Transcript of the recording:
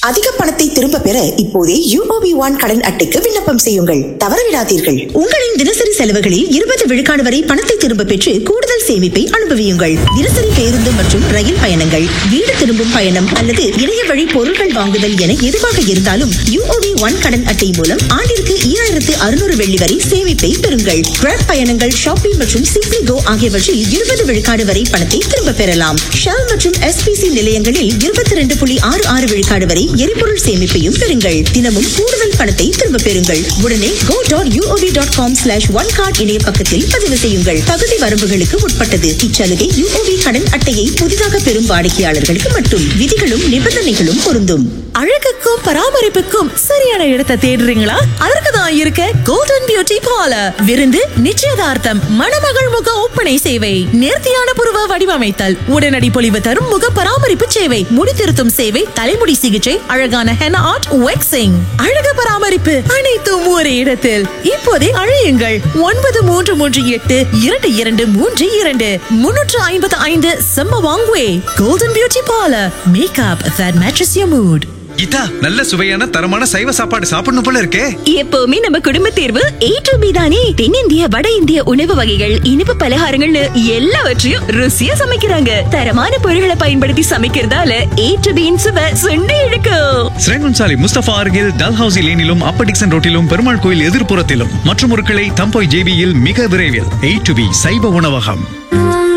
அதிக பணத்தை திரும்ப பெற இப்போதே யூஓபி ஒன் கடன் அட்டைக்கு விண்ணப்பம் செய்யுங்கள் தவறவிடாதீர்கள் உங்களின் தினசரி செலவுகளில் இருபது விழுக்காடு வரை பணத்தை திரும்ப பெற்று கூடுதல் சேமிப்பை அனுபவியுங்கள் தினசரி பேருந்து மற்றும் ரயில் பயணங்கள் வீடு திரும்பும் பயணம் அல்லது இணைய வழி பொருட்கள் வாங்குதல் என எதுவாக இருந்தாலும் யூஓபி ஒன் கடன் அட்டை மூலம் ஆண்டிற்கு ஈராயிரத்து அறுநூறு வெள்ளி வரை சேமிப்பை பெறுங்கள் கிராப் பயணங்கள் ஷாப்பிங் மற்றும் சிப்ளி கோ ஆகியவற்றில் இருபது விழுக்காடு வரை பணத்தை திரும்ப பெறலாம் ஷெல் மற்றும் எஸ்பிசி நிலையங்களில் இருபத்தி ரெண்டு புள்ளி ஆறு ஆறு விழுக்காடு வரை எரிபொருள் சேமிப்பையும் பெறுங்கள் தினமும் கூடுதல் பணத்தை திரும்ப பெறுங்கள் உடனே go dot U O V dot com slash one card இணைய பக்கத்தில் பதிவு செய்யுங்கள் தகுதி வரம்புகளுக்கு உட்பட்டது இச்சலுகை யூஓவி கடன் அட்டையை புதிதாக பெறும் வாடிக்கையாளர்களுக்கு மட்டும் விதிகளும் நிபந்தனைகளும் பொருந்தும் அழகுக்கும் பராமரிப்புக்கும் சரியான இடத்தை தேடுறீங்களா அதற்கு தான் இருக்க கோல்டன் பியூட்டி பார்லர் விருந்து நிச்சயதார்த்தம் மணமகள் முக ஒப்பனை சேவை நேர்த்தியான புருவ வடிவமைத்தல் உடனடி பொலிவு தரும் முக பராமரிப்பு சேவை முடி திருத்தும் சேவை தலைமுடி சிகிச்சை அழகான ஹெனா ஆர்ட் வெக்ஸிங் அழகு பராமரிப்பு அனைத்தும் ஒரே இடத்தில் இப்போதே அழையுங்கள் ஒன்பது மூன்று மூன்று எட்டு இரண்டு இரண்டு மூன்று இரண்டு முன்னூற்று ஐம்பத்து ஐந்து செம்ம வாங்குவே golden beauty parlour makeup that matches your mood Geetha நல்ல சுவையான தரமான சைவ சாப்பாடு சாப்பிடணும் போல இருக்கே எப்பவுமே நம்ம குடும்ப தேர்வு ஏ டு பி தானே தென்னிந்திய வட இந்திய உணவு வகைகள் இனிப்பு பலகாரங்கள்னு எல்லாவற்றையும் ருசியா சமைக்கிறாங்க தரமான பொருட்களை பயன்படுத்தி சமைக்கிறதால ஏ டு பியின் சுவை சுண்டி இழுக்கும் ஸ்ரேங்குன்சாலி முஸ்தபா அருகில் டல்ஹவுசி லேனிலும் அப்பர் டிக்சன் ரோட்டிலும் பெருமாள் கோயில் எதிர்ப்புறத்திலும் மற்றும் ஒரு கிளை தம்போய் ஜேபியில் மிக விரைவில் எயிட் டு பி சைவ உணவகம்